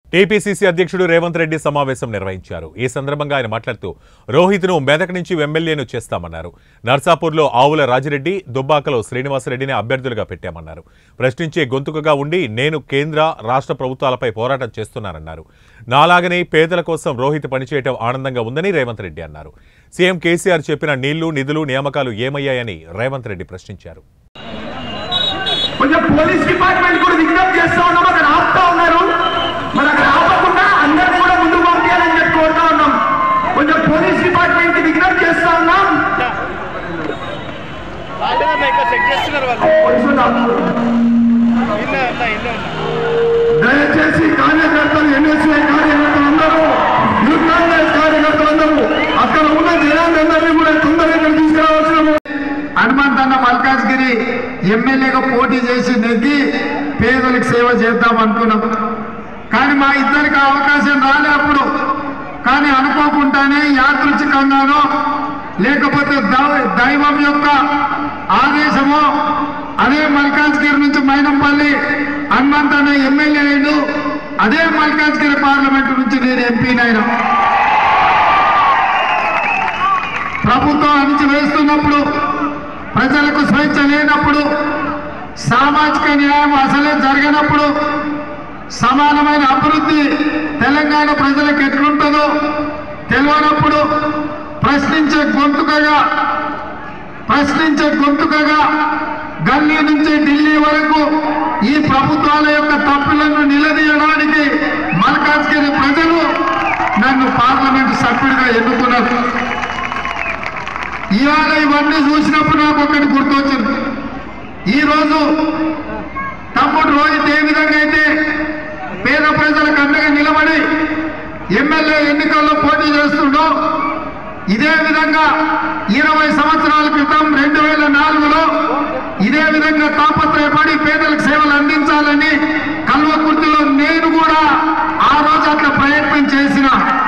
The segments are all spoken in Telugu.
టీపీసీసీ అధ్యక్షుడు రేవంత్ రెడ్డి సమావేశం నిర్వహించారు ఈ సందర్భంగా ఆయన మాట్లాడుతూ రోహిత్ను మెదక్ నుంచి ఎమ్మెల్యేను చేస్తామన్నారు నర్సాపూర్లో ఆవుల రాజిరెడ్డి దుబ్బాకలో శ్రీనివాసరెడ్డిని అభ్యర్థులుగా పెట్టామన్నారు ప్రశ్నించే గొంతుకగా ఉండి నేను కేంద్ర రాష్ట్ర ప్రభుత్వాలపై పోరాటం చేస్తున్నానన్నారు నాలాగనే పేదల కోసం రోహిత్ పనిచేయటం ఆనందంగా ఉందని రేవంత్ రెడ్డి అన్నారు సీఎం కేసీఆర్ చెప్పిన నీళ్లు నిధులు నియామకాలు ఏమయ్యాయని రేవంత్ రెడ్డి ప్రశ్నించారు కొంచెం పోలీస్ డిపార్ట్మెంట్ కూడా విజ్ఞప్తి చేస్తా ఉన్నాం అక్కడ ఆపుతా ఉన్నారు మరి అక్కడ ఆపకుండా అందరిని కూడా ముందుకు పంపించాలని చెప్పి కోరుతా ఉన్నాం కొంచెం పోలీస్ డిపార్ట్మెంట్ కి విజ్ఞప్తి చేస్తా ఉన్నాం వాళ్ళే ఇక్కడ చెక్ చేస్తున్నారు వాళ్ళు కొంచెం ఆపు. ఇన్న ఉన్నా ఇన్న ఉన్నా దయచేసి కార్యకర్తలు ఎన్ఎస్ఐ కార్యకర్తలందరూ యూత్ కాంగ్రెస్ కార్యకర్తలందరూ అక్కడ ఉన్న జనాలందరినీ కూడా తొందరగా ఇక్కడ తీసుకురావాల్సిన హనుమంతన్న మల్కాజ్గిరి ఎమ్మెల్యేగా పోటీ చేసి నెగ్గి పేదలకు సేవ చేద్దాం అనుకున్నాం కానీ మా ఇద్దరికి ఆ అవకాశం రాలే అప్పుడు కానీ అనుకోకుండానే యాదృచ్ఛికంగానో లేకపోతే దై- దైవం యొక్క ఆదేశమో అదే మల్కాజ్గిరి నుంచి మైనంపల్లి హనుమంత్ అనే ఎమ్మెల్యే అయ్యిండు అదే మల్కాజ్గిరి పార్లమెంటు నుంచి నేను ఎంపీనైనా ప్రభుత్వం అణిచివేస్తున్నప్పుడు ప్రజలకు స్వేచ్ఛ లేనప్పుడు సామాజిక న్యాయం అసలే జరగనప్పుడు సమానమైన అభివృద్ధి తెలంగాణ ప్రజలకు ఎట్లుంటుందో తెలియనప్పుడు ప్రశ్నించే గొంతుకగా ప్రశ్నించే గొంతుకగా గల్లీ నుంచి ఢిల్లీ వరకు ఈ ప్రభుత్వాల యొక్క తప్పులను నిలదీయడానికి మల్కాజ్గిరి ప్రజలు నన్ను పార్లమెంటు సభ్యుడిగా ఎన్నుకున్నారు ఇవాళ ఇవన్నీ చూసినప్పుడు నాకు ఒకటి గుర్తొచ్చింది ఈరోజు తమ్ముడు రోహిత్ ఏ విధంగా అయితే పేద ప్రజలకు అండగా నిలబడి ఎమ్మెల్యే ఎన్నికల్లో పోటీ చేస్తుండో ఇదే విధంగా ఇరవై సంవత్సరాల క్రితం రెండు వేల నాలుగులో ఇదే విధంగా తాపత్రయపడి పేదలకు సేవలు అందించాలని కల్వకుర్తిలో నేను కూడా ఆ రోజు అట్లా ప్రయత్నం చేసిన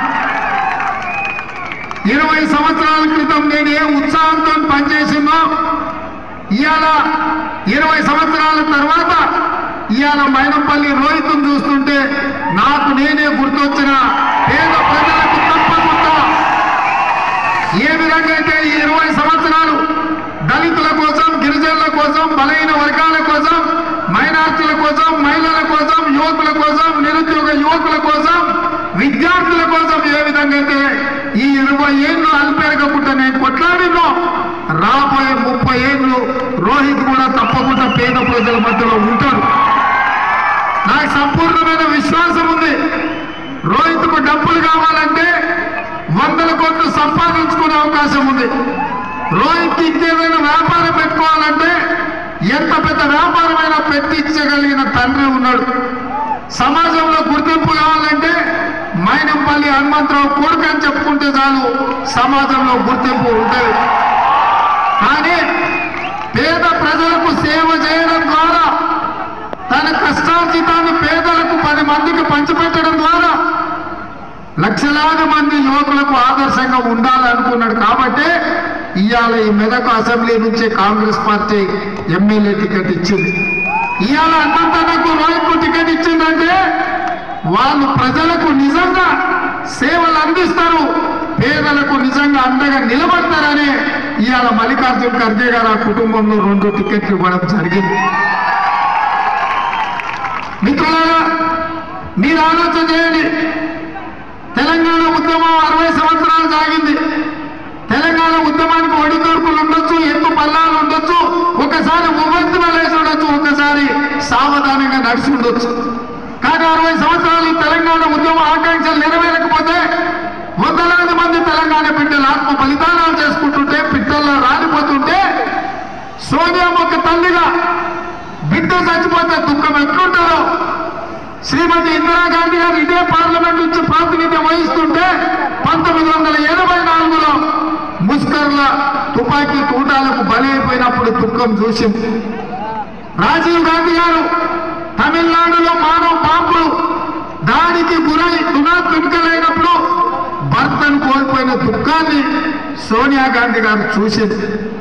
ఇరవై సంవత్సరాల క్రితం నేను ఏ ఉత్సాహంతో పనిచేసిందో ఇవాళ ఇరవై సంవత్సరాల తర్వాత ఇవాళ మైనంపల్లి రోహిత్ను చూస్తుంటే నాకు నేనే గుర్తొచ్చిన పేద ప్రజలకు తప్పకుండా ఏ విధంగా అయితే ఈ ఇరవై సంవత్సరాలు దళితుల కోసం గిరిజనుల కోసం బలహీన వర్గాల కోసం మైనార్టీల కోసం మహిళల కోసం యువకుల కోసం నిరుద్యోగ యువకుల కోసం విద్యార్థుల కోసం ఏ విధంగా అయితే ఈ ఇరవై ఏళ్ళు అల్పేరగకుండా నేను కొట్లాడినో రాబోయే ముప్పై ఏళ్ళు రోహిత్ కూడా తప్పకుండా పేద ప్రజల మధ్యలో ఉంటాడు నాకు సంపూర్ణమైన విశ్వాసం ఉంది రోహిత్కు డబ్బులు కావాలంటే వందల కోట్లు సంపాదించుకునే అవకాశం ఉంది రోహిత్కి ఇంకేదైనా వ్యాపారం పెట్టుకోవాలంటే ఎంత పెద్ద వ్యాపారమైనా పెట్టించగలిగిన తండ్రి ఉన్నాడు సమాజంలో గుర్తింపు కావాలంటే మైనంపల్లి హనుమంతరావు కొడుకు అని చెప్పుకుంటే చాలు సమాజంలో గుర్తింపు ఉంటుంది కానీ పేద ప్రజలకు సేవ చేయడం ద్వారా తన కష్టార్జితాన్ని పేదలకు పది మందికి పంచిపెట్టడం ద్వారా లక్షలాది మంది యువకులకు ఆదర్శంగా ఉండాలనుకున్నాడు కాబట్టి ఇవాళ ఈ మెదక్ అసెంబ్లీ నుంచి కాంగ్రెస్ పార్టీ ఎమ్మెల్యే టికెట్ ఇచ్చింది ఇవాళ అన్నంతనకు రోహిత్కు టికెట్ ఇచ్చిందంటే వాళ్ళు ప్రజలకు నిజంగా సేవలు అందిస్తారు పేదలకు నిజంగా అండగా నిలబడతారని ఇవాళ మల్లికార్జున ఖర్గే గారు ఆ కుటుంబంలో రెండు టికెట్లు ఇవ్వడం జరిగింది మిత్రులారా మీరు ఆలోచన చేయండి తెలంగాణ ఉద్యమం అరవై సంవత్సరాలు సాగింది తెలంగాణ ఉద్యమానికి ఒడిదొడుకులు ఉండొచ్చు ఎత్తు పల్లాలు ఉండొచ్చు ఒకసారి ఉవ్వెత్తున లేచి ఉండొచ్చు ఒకసారి సావధానంగా నడిచి ఉండొచ్చు కానీ అరవై సంవత్సరాలు ఈ తెలంగాణ ఉద్యమ ఆకాంక్షలు నెరవేరకపోతే వందలాది మంది తెలంగాణ బిడ్డలు ఆత్మ బలిదానాలు చేసుకుంటుంటే పిట్టల్లో రాలిపోతుంటే సోనియా ఒక తల్లిగా బిడ్డ చచ్చిపోతే దుఃఖం ఎట్లుంటుందో శ్రీమతి ఇందిరాగాంధీ గారు ఇదే పార్లమెంట్ నుంచి ప్రాతినిధ్యం వహిస్తుంటే పంతొమ్మిది వందల ఎనభై నాలుగులో ముస్కర్ల తుపాకీ తూటాలకు బలైపోయినప్పుడు దుఃఖం చూసింది రాజీవ్ గాంధీ గారు తమిళనాడులో మానవ పాపులు దాడికి గురై తునా తుణుకలైనప్పుడు భర్తను కోల్పోయిన దుఃఖాన్ని సోనియా గాంధీ గారు చూసింది